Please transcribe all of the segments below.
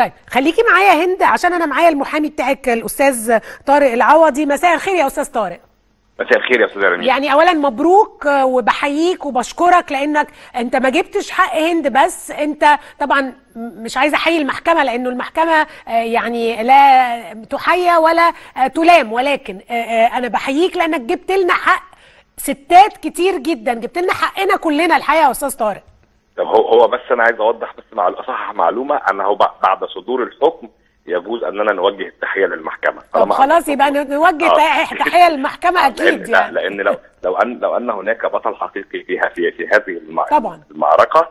طيب خليكي معايا هند عشان انا معايا المحامي بتاعك الاستاذ طارق العوضي مساء الخير يا استاذ طارق مساء الخير يا استاذ رميل يعني اولا مبروك آه، وبحييك وبشكرك لانك انت ما جبتش حق هند بس انت طبعا م- مش عايزه احيي المحكمه لانه المحكمه آه، يعني لا تحيى ولا آه، تلام ولكن آه، آه، انا بحييك لانك جبت لنا حق ستات كتير جدا جبت لنا حقنا كلنا الحقيقه يا استاذ طارق طب هو هو بس انا عايز اوضح بس مع اصحح معلومه انه بع- بعد صدور الحكم يجوز اننا نوجه التحيه للمحكمه طب طالما- خلاص يبقى نوجه آه. تح- تحيه للمحكمه اكيد لأن, لا يعني لان لو لو ان لو ان هناك بطل حقيقي فيها في في هذه المع... طبعا. المعركه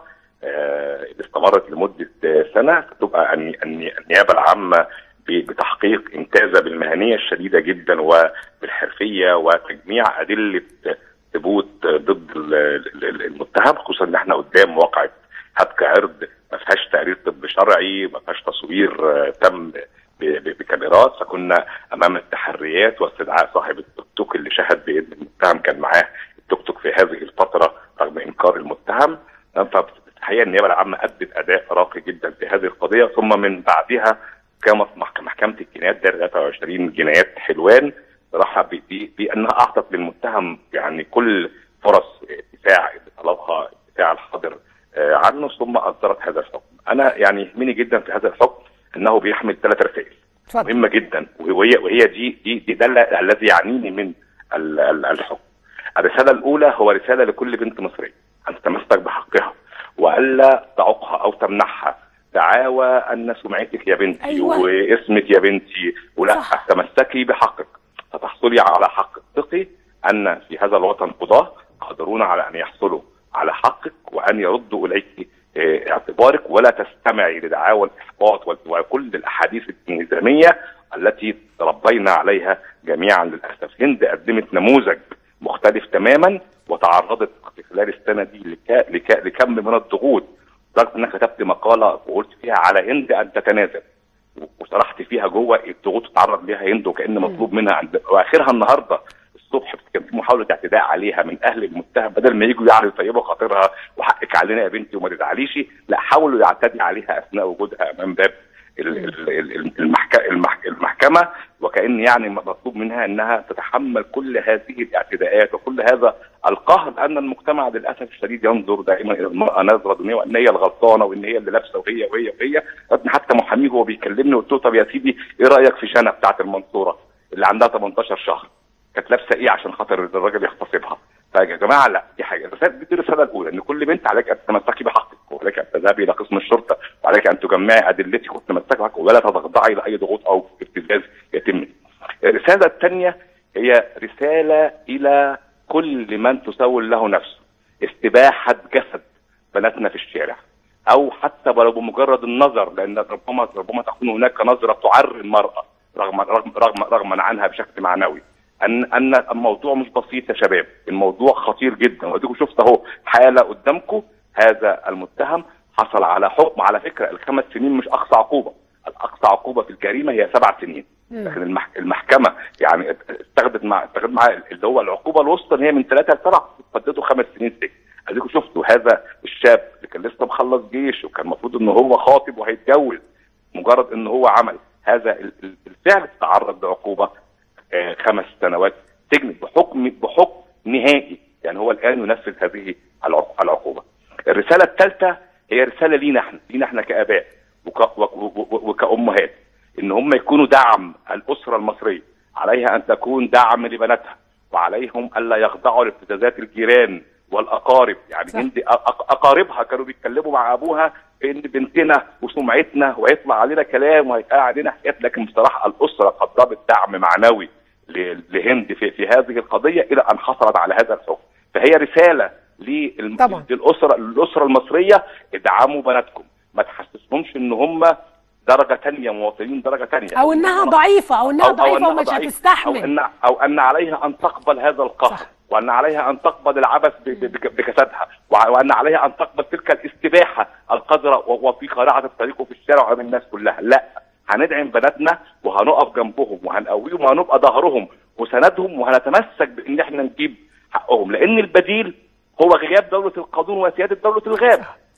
آه، اللي استمرت لمده آه، سنه فتبقى الني- الني- النيابه العامه ب- بتحقيق امتازه بالمهنيه الشديده جدا وبالحرفيه وتجميع ادله ثبوت ضد ال- ال- ال- المتهم خصوصا ان احنا قدام واقعه هتك عرض ما فيهاش تقرير طب شرعي ما فيهاش تصوير آه، تم ب- ب- بكاميرات فكنا امام التحريات واستدعاء صاحب التوك توك اللي شهد بان المتهم كان معاه التوك توك في هذه الفتره رغم انكار المتهم فالحقيقه النيابه العامه ادت اداء راقي جدا في هذه القضيه ثم من بعدها قامت محك- محكمه الجنايات دار 23 جنايات حلوان صراحه ب- ب- بانها اعطت للمتهم يعني كل فرص الدفاع اللي طلبها الدفاع الحاضر آه، عنه ثم اصدرت هذا الحكم. انا يعني يهمني جدا في هذا الحكم انه بيحمل ثلاث رسائل. اتفضل مهمه جدا وهي وهي دي دي, دي ده الل- الذي يعنيني من ال- ال- الحكم. الرساله الاولى هو رساله لكل بنت مصريه ان تتمسك بحقها والا تعوقها او تمنحها دعاوى ان سمعتك يا بنتي أيوة. واسمك يا بنتي ولا صح. تمسكي بحقك فتحصلي على حق ثقي ان في هذا الوطن قضاه قادرون على ان يحصلوا على حقك وان يردوا اليك آه، اعتبارك ولا تستمعي لدعاوى الاحباط وال- وكل الاحاديث الانهزاميه التي تربينا عليها جميعا للاسف هند قدمت نموذج مختلف تماما وتعرضت في خلال السنه دي لك... لك... لكم من الضغوط لدرجه ان انا كتبت مقاله وقلت فيها على هند ان تتنازل وشرحت فيها جوه الضغوط تتعرض ليها هند وكان مطلوب منها عند... واخرها النهارده الصبح كان في محاوله اعتداء عليها من اهل المتهم بدل ما يجوا يعرفوا يطيبوا خاطرها وحقك علينا يا بنتي وما تزعليش لا حاولوا يعتدي عليها اثناء وجودها امام باب ال- ال- ال- المحك- المح- المحكمه وكان يعني مطلوب منها انها تتحمل كل هذه الاعتداءات وكل هذا القهر لان المجتمع للاسف الشديد ينظر دائما الى المراه نظره دونيه وان هي الغلطانه وان هي اللي لابسه وهي وهي وهي حتى محاميه هو بيكلمني قلت له طب يا سيدي ايه رايك في شنى بتاعت المنصوره اللي عندها 18 شهر كانت لابسه ايه عشان خاطر الراجل يغتصبها فيا جماعه لا دي حاجه الرساله دي الرساله الاولى ان كل بنت عليك ان تتمسكي بحقك وعليك ان تذهبي الى قسم الشرطه وعليك ان تجمعي ادلتك وتتمسكي بحقك ولا تخضعي لاي ضغوط او ابتزاز يتم الرساله الثانيه هي رساله الى كل من تسول له نفسه استباحه جسد بناتنا في الشارع او حتى ولو بمجرد النظر لان ربما ربما تكون هناك نظره تعري المراه رغم رغم رغم رغما عنها بشكل معنوي ان ان الموضوع مش بسيط يا شباب الموضوع خطير جدا واديكم شفت اهو حاله قدامكم هذا المتهم حصل على حكم على فكره الخمس سنين مش اقصى عقوبه الاقصى عقوبه في الجريمه هي سبع سنين لكن المح... المحكمه يعني استخدت مع استخدت مع اللي هو العقوبه الوسطى ان هي من ثلاثه لسبع فدته خمس سنين سجن اديكم شفتوا هذا الشاب اللي كان لسه مخلص جيش وكان المفروض ان هو خاطب وهيتجوز مجرد ان هو عمل هذا ال- ال- الفعل تعرض لعقوبه آه، خمس سنوات سجن بحكم بحكم نهائي يعني هو الان ينفذ هذه العق- العقوبه. الرساله الثالثه هي رساله لينا احنا لينا احنا كاباء وك- وك- وك- وكامهات ان هم يكونوا دعم الاسره المصريه عليها ان تكون دعم لبناتها وعليهم الا يخضعوا لابتزازات الجيران والاقارب يعني صح. هند أق- اقاربها كانوا بيتكلموا مع ابوها بان بنتنا وسمعتنا وهيطلع علينا كلام وهيتقال علينا حاجات لكن بصراحه الاسره قدمت دعم معنوي ل- لهند في, في هذه القضيه الى ان حصلت على هذا الحكم فهي رساله للم- طبعا. للاسره للاسره المصريه ادعموا بناتكم ما تحسسهمش ان هم درجه ثانيه مواطنين درجه ثانيه او انها ضعيفه او انها ضعيفه إنها ومش ضعيفة، هتستحمل او ان او ان عليها ان تقبل هذا القهر صح. وان عليها ان تقبل العبث ب- ب- بك- بجسدها وع- وان عليها ان تقبل تلك الاستباحه القذره و- وفي قراعه الطريق وفي الشارع وامام الناس كلها لا هندعم بناتنا وهنقف جنبهم وهنقويهم وهنبقى ظهرهم وسندهم وهنتمسك بان احنا نجيب حقهم لان البديل هو غياب دوله القانون وسياده دوله الغاب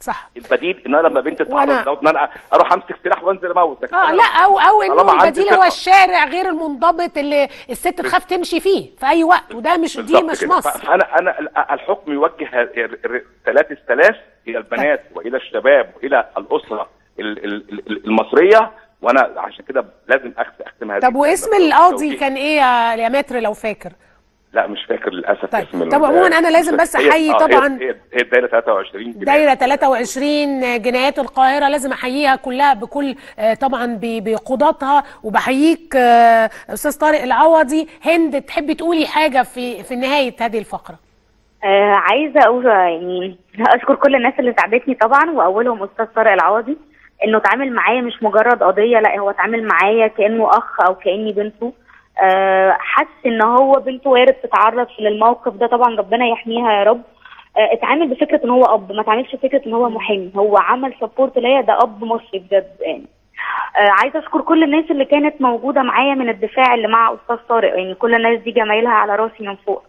صح البديل ان انا لما بنت وأنا- تتعرض دوت ان انا اروح امسك سلاح وانزل اموت لكن اه أنا لا او او طالما انه عندي البديل هو ثقة. الشارع غير المنضبط اللي الست تخاف تمشي فيه في اي وقت وده مش دي بالظبط مش كده. مصر فانا انا ال- الحكم يوجه ثلاث الثلاث الى البنات والى الشباب والى الاسره ال- ال- ال- المصريه وانا عشان كده لازم أخت- اختم هذه طب واسم الكلمة. القاضي توجيه. كان ايه يا يا متر لو فاكر لا مش فاكر للاسف طيب. اسم ال- طب عموماً أنا لازم بس هي- أحيي آه، هي- طبعاً هي هي الدايره 23 جنيه. دايرة 23 جنايات القاهرة لازم أحييها كلها بكل آه، طبعا ب- بقضاتها وبحييك آه، أستاذ طارق العوضي هند تحبي تقولي حاجة في في نهاية هذه الفقرة آه عايزه اقول يعني اشكر كل الناس اللي ساعدتني طبعا واولهم استاذ طارق العوضي انه اتعامل معايا مش مجرد قضيه لا هو اتعامل معايا كانه اخ او كاني بنته آه حس ان هو بنته وارد تتعرض للموقف ده طبعا ربنا يحميها يا رب آه اتعامل بفكره ان هو اب ما اتعاملش بفكره ان هو محامي هو عمل سبورت ليا ده اب مصري بجد يعني آه عايزه اشكر كل الناس اللي كانت موجوده معايا من الدفاع اللي مع استاذ طارق يعني كل الناس دي جمايلها على راسي من فوق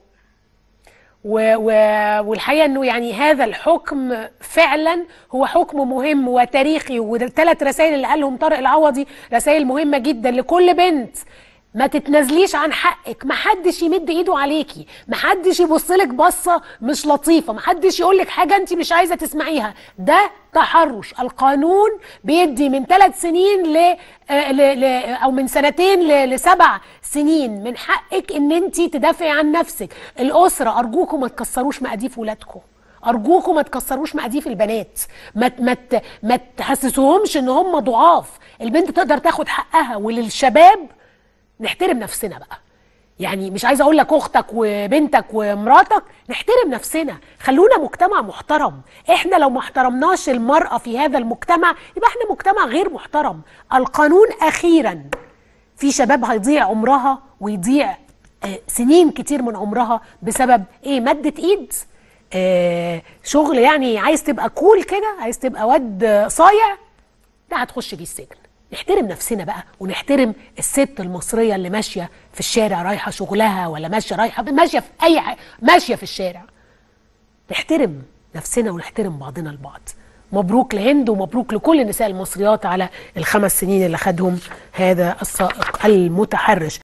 و و والحقيقه انه يعني هذا الحكم فعلا هو حكم مهم وتاريخي والثلاث رسائل اللي قالهم طارق العوضي رسائل مهمه جدا لكل بنت ما تتنازليش عن حقك ما حدش يمد ايده عليكي ما حدش يبص لك بصه مش لطيفه ما حدش يقول لك حاجه انت مش عايزه تسمعيها ده تحرش القانون بيدي من ثلاث سنين ل... آه، ل... ل... او من سنتين ل... لسبع سنين من حقك ان انت تدافعي عن نفسك الاسره ارجوكم ما تكسروش مقاديف ولادكم ارجوكم ما تكسروش مقاديف البنات ما ت- ما ت- ما تحسسوهمش ان هم ضعاف البنت تقدر تاخد حقها وللشباب نحترم نفسنا بقى يعني مش عايزه اقول لك اختك وبنتك ومراتك نحترم نفسنا خلونا مجتمع محترم احنا لو ما احترمناش المراه في هذا المجتمع يبقى احنا مجتمع غير محترم القانون اخيرا في شباب هيضيع عمرها ويضيع آه، سنين كتير من عمرها بسبب ايه مادة ايد آه شغل يعني عايز تبقى كول كده عايز تبقى واد آه، صايع ده هتخش فيه السجن نحترم نفسنا بقى ونحترم الست المصرية اللي ماشية في الشارع رايحة شغلها ولا ماشية رايحة ماشية في أي حاجة ماشية في الشارع نحترم نفسنا ونحترم بعضنا البعض مبروك لهند ومبروك لكل النساء المصريات على الخمس سنين اللي خدهم هذا السائق المتحرش